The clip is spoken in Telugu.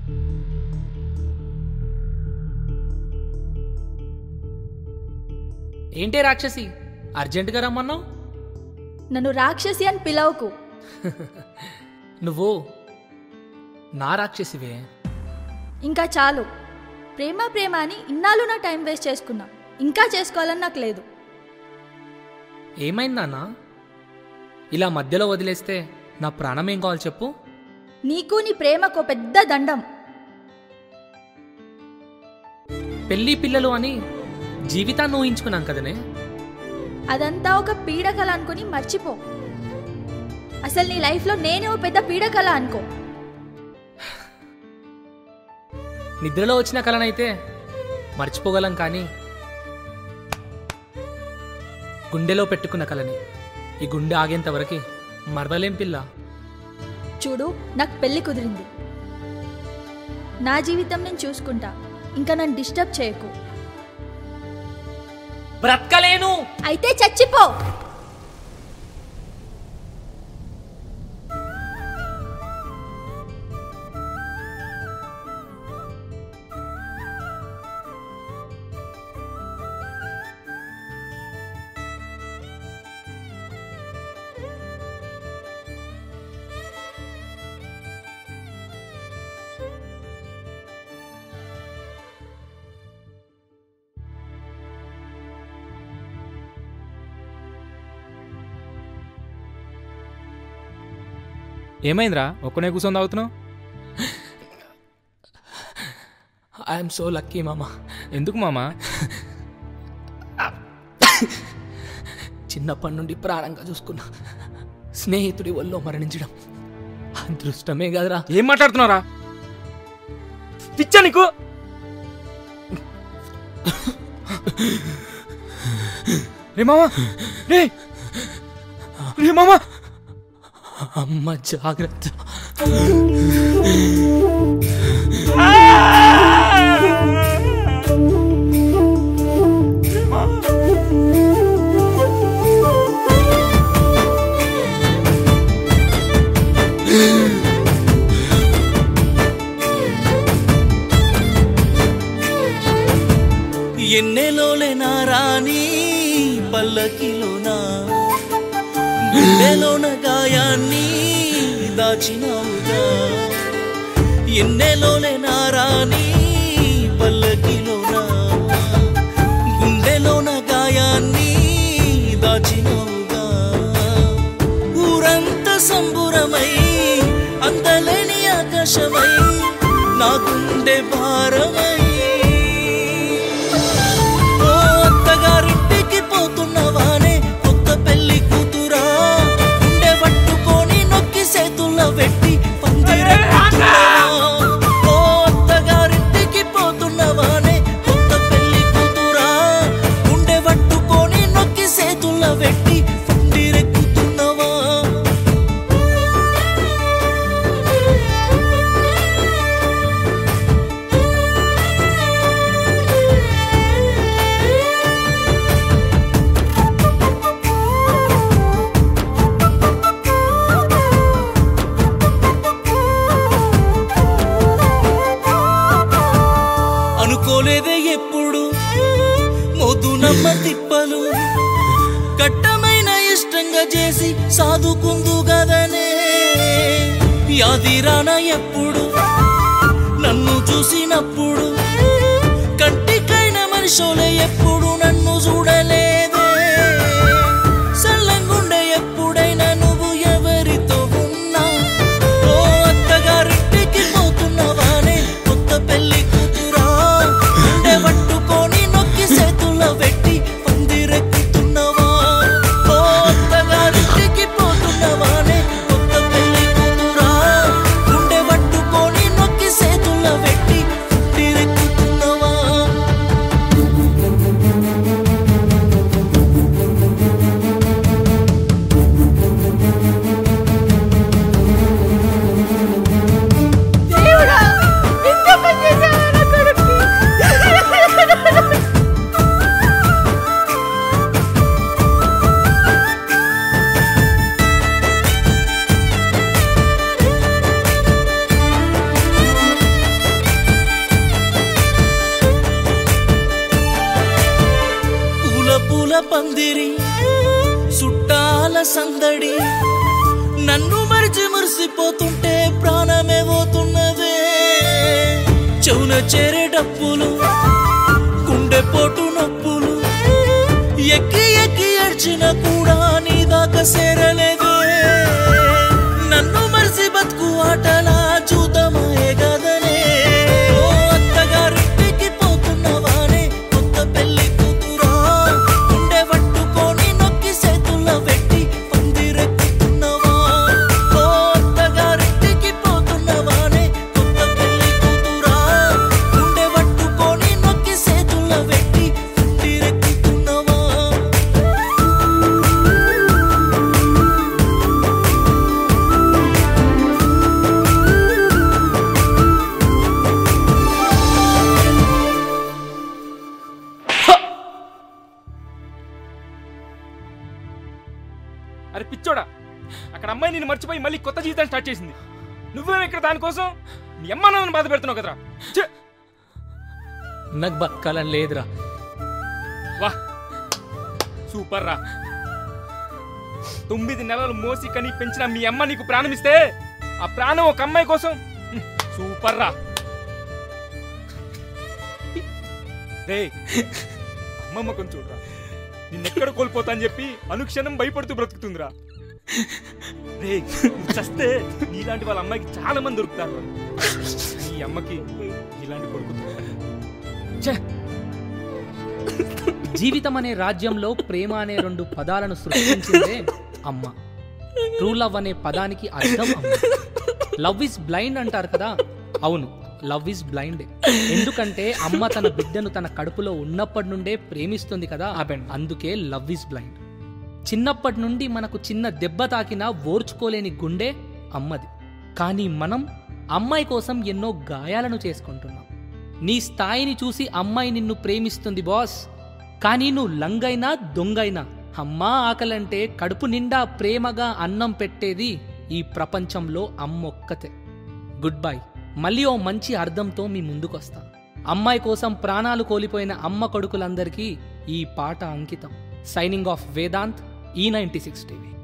ఏంటే రాక్షసి అర్జెంటుగా రమ్మన్నావు నన్ను రాక్షసి అని పిలవకు నువ్వు నా రాక్షసివే ఇంకా చాలు ప్రేమ ప్రేమ అని ఇన్నాళ్ళు నా టైం వేస్ట్ చేసుకున్నా ఇంకా చేసుకోవాలని నాకు లేదు ఏమైంది నాన్న ఇలా మధ్యలో వదిలేస్తే నా ప్రాణం ఏం కావాలి చెప్పు నీకు నీ ప్రేమకు పెద్ద దండం పెళ్ళి పిల్లలు అని జీవితాన్ని ఊహించుకున్నాం కదనే అదంతా ఒక పీడకల అనుకుని మర్చిపో అసలు నీ లైఫ్లో నేనే ఓ పెద్ద పీడకల అనుకో నిద్రలో వచ్చిన కలనైతే మర్చిపోగలం కానీ గుండెలో పెట్టుకున్న కలని ఈ గుండె ఆగేంత వరకు మరవలేం పిల్ల చూడు నాకు పెళ్లి కుదిరింది నా జీవితం నేను చూసుకుంటా ఇంకా నన్ను డిస్టర్బ్ చేయకు బ్రతకలేను అయితే చచ్చిపో ఏమైందిరా ఒక్కనే కూర్చొని తాగుతున్నావు ఐఎమ్ సో లక్కీ మామా ఎందుకు మామా చిన్నప్పటి నుండి ప్రాణంగా చూసుకున్నా స్నేహితుడి వల్ల మరణించడం అదృష్టమే కదరా ఏం మాట్లాడుతున్నారా పిచ్చా నీకు రే మామా రే రే మామా అమ్మ జాగ్రత్త ఎన్నెలోలే నా రాణి పల్లకిలోన గుండెలోన గాయాన్ని దాచినావుగా ఎన్నెలోలే నా రాణి పల్లకిలోన గుండెలోన గాయాన్ని దాచినావుగా ఊరంతా సంబురమై అందలేని ఆకాశమై నా గుండె భారమై ఓ అత్తగారింటికి పోతున్నవానే కొత్త పెళ్లి కూతురా ఉండే పట్టుకొని నొక్కి చేతుల్లో పెట్టి పందిరెక్కుతున్నావా? ఓ అత్తగారింటికి పోతున్నవానే కొత్త పెళ్లి కూతురా ఉండే పట్టుకొని నొక్కి చేతుల్లో పెట్టి పందిరెక్కుతున్నావా అనుకోలేదే ఎప్పుడు మొదునమ్మ తిప్పలు కట్టమైన ఇష్టంగా చేసి సాదుకుందు గదనే యాదిరాన ఎప్పుడు నన్ను చూసినప్పుడు కంటికైన మనిషోలే ఎప్పుడు నన్ను చూడలేదే సల్లంగుండే ఎప్పుడైనా నువ్వు ఎవరితో ఉన్నా ఓ అత్తగారింటికి పోతున్నవానే కొత్త పెళ్లి కూతురా గుండె పట్టుకొని నొక్కి చేతుల్లో పెట్టి పందిరెక్కుతున్నావా ఓ అత్తగారింటికి పోతున్నవానే కొత్త పెళ్లి కూతురా గుండె పట్టుకొని నొక్కి చేతుల్లో పెట్టి పందిరెక్కుతున్నావా పందిరి చుట్టాల సందడి నన్ను మరిచి మురిసిపోతుంటే ప్రాణమే పోతున్నదే చెవున చేరే డప్పులు గుండె పోటు నొప్పులు ఎక్కి ఎక్కి ఏడ్చిన కూడా నీ దాకా సేరలేదే నన్ను మరిసి బతుకు ఆటలా చూద్దామాయే గదనే ఓ అత్తగారింటికి పోతున్నవానే కొత్త పెళ్లి కూతురా గుండె పట్టుకొని నొక్కి చేతుల్లో పెట్టి పందిరెక్కుతున్నవా ఓ అత్తగారింటికి పోతున్నవానే కొత్త పెళ్లి కూతురా గుండె పట్టుకొని నొక్కి చేతుల్లో పెట్టి పందిరెక్కుతున్నవా అరే పిచ్చోడా అక్కడ అమ్మాయి నేను మర్చిపోయి మళ్ళీ కొత్త జీవితం స్టార్ట్ చేసింది నువ్వేం ఇక్కడ దానికోసం మీ అమ్మ నన్ను బాధ పెడుతున్నావు కదరా ఛే! నాకు బతకాలని లేదురా వా సూపర్ రా తొమ్మిది నెలలు మోసి కని పెంచిన మీ అమ్మ నీకు ప్రాణం ఇస్తే ఆ ప్రాణం ఒక అమ్మాయి కోసం హ్మ్, సూపర్ రా రే అమ్మమ్మ కొంచెం చూడరా నిన్నెక్కడ కోల్పోతా అని చెప్పి అనుక్షణం భయపడుతూ బ్రతుకుతుందిరా రే నువ్వు చస్తే నీలాంటి వాళ్ళ అమ్మాయికి చాలా మంది దొరుకుతారు రా. ఈ అమ్మకి ఇలాంటి కొడుకు దొరకడు. ఛే జీవితం అనే రాజ్యంలో ప్రేమ అనే రెండు పదాలను సృష్టించిందే అమ్మ ట్రూ లవ్ అనే పదానికి అర్థం అమ్మ లవ్ ఇస్ బ్లైండ్ అంటారు కదా అవును లవ్ ఇస్ బ్లైండ్ ఎందుకంటే అమ్మ తన బిడ్డను తన కడుపులో ఉన్నప్పటి నుండే ప్రేమిస్తుంది కదా అందుకే లవ్ ఇస్ బ్లైండ్ చిన్నప్పటి నుండి మనకు చిన్న దెబ్బ తాకినా ఓర్చుకోలేని గుండె అమ్మది కానీ మనం అమ్మాయి కోసం ఎన్నో గాయాలను చేసుకుంటున్నాం నీ స్థాయిని చూసి అమ్మాయి నిన్ను ప్రేమిస్తుంది బాస్ కానీ నువ్వు లంగైనా దొంగైనా అమ్మా ఆకలంటే కడుపు నిండా ప్రేమగా అన్నం పెట్టేది ఈ ప్రపంచంలో అమ్మొక్కతే గుడ్ బై మళ్ళీ ఓ మంచి అర్థంతో మీ ముందుకొస్తా అమ్మాయి కోసం ప్రాణాలు కోల్పోయిన అమ్మ కొడుకులందరికీ ఈ పాట అంకితం సైనింగ్ ఆఫ్ వేదాంత్ ఈ నైంటీ సిక్స్ టీవీ